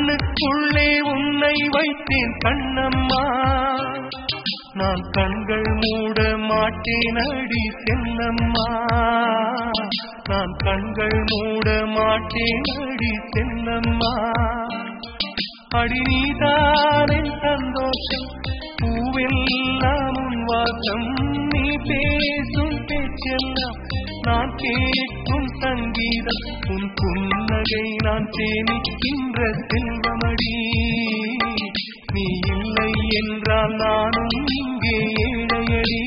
கண்ணுக்குள்ளே உன்னை வைத்தேன் கண்ணம்மா நான் கண்கள் மூட மாட்டேன் அடி செல்லம்மா நான் கண்கள் மூட மாட்டேன் அடி செல்லம்மா அடி நீதானின் சந்தோஷம் பூவெல்லாம் உன் வாசம் நீ பேசும் பேச்செல்லாம் நான் கேட்கும் சங்கீதம் உன் புன்னகை நான் சேமிக்கின்ற செல்வமடி நீ இல்லை என்றால் நானும் இங்கே ஏழையடி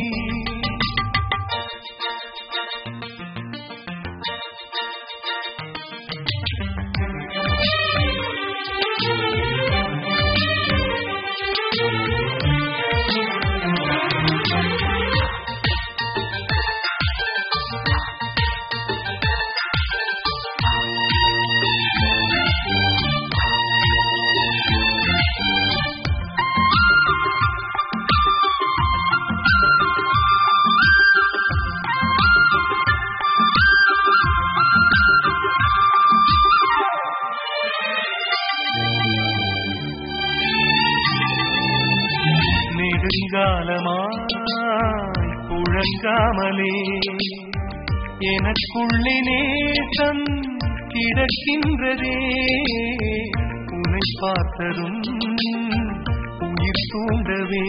நெடுங்காலமாய் புழங்காமலே எனக்குள்ளே நேசம் கிடக்கின்றதே உன்னை பார்த்ததும் உயிர் தூண்டவே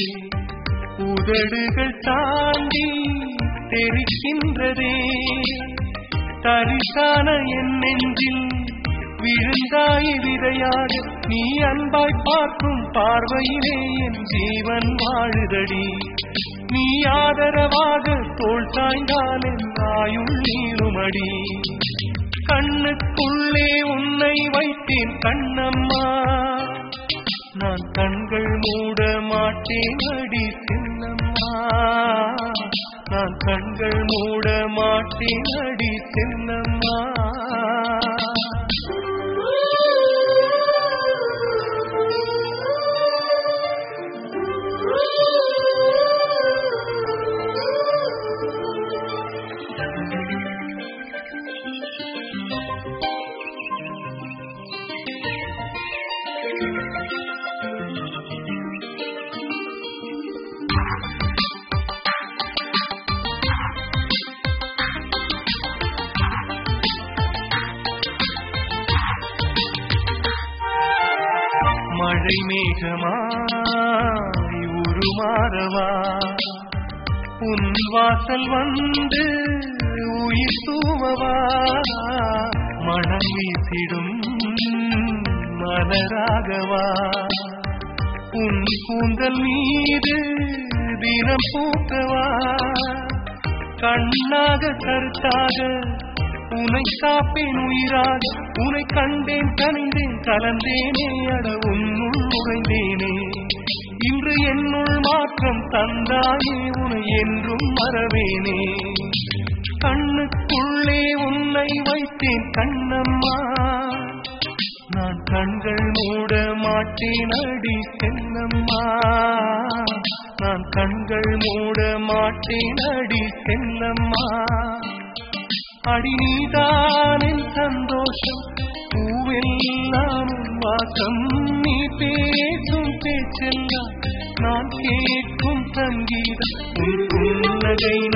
உதடுகள் தாண்டி தெரிக்கின்றதே தரிசான என் நெஞ்சில் விழுந்தாய் விதையாக நீ அன்பாய் பார்க்கும் பார்வையிலே என் ஜீவன் வாழுதடி நீ ஆதரவாக தோள் சாய்ந்தால் என் ஆயுள் நீளுமடி கண்ணுக்குள்ளே உன்னை வைத்தேன் கண்ணம்மா நான் கண்கள் மூட மாட்டேன் அடி செல்லம்மா நான் கண்கள் மூட மாட்டேன் அடி செல்லம்மா மழை மேகமாய் உருமாறவா உன் வாசல் வந்து உயிர் தூவவா மனம் வீசிடும் மலராகவா உன் கூந்தல் மீது தினம் பூக்கவா கண்ணாக கருத்தாக உனை காப்பேன் உயிராக உனை கண்டேன் கனிந்தேன் கலந்தேனே அட உன்னுள் உறைந்தேனே இன்று என்னுள் மாற்றம் தந்தாயே உனை என்றும் மறவேனே கண்ணுக்குள்ளே உன்னை வைத்தேன் கண்ணம்மா நான் கண்கள் மூட மாட்டேன் அடி செல்லம்மா நான் கண்கள் மூட மாட்டேன் அடி செல்லம்மா அடி நீதானின் சந்தோஷம் பூவெல்லாம் உன் வாசம் நீ பேசும் பேச்செல்லாம் நான் கேட்கும் சங்கீதம் உன் புன்னகை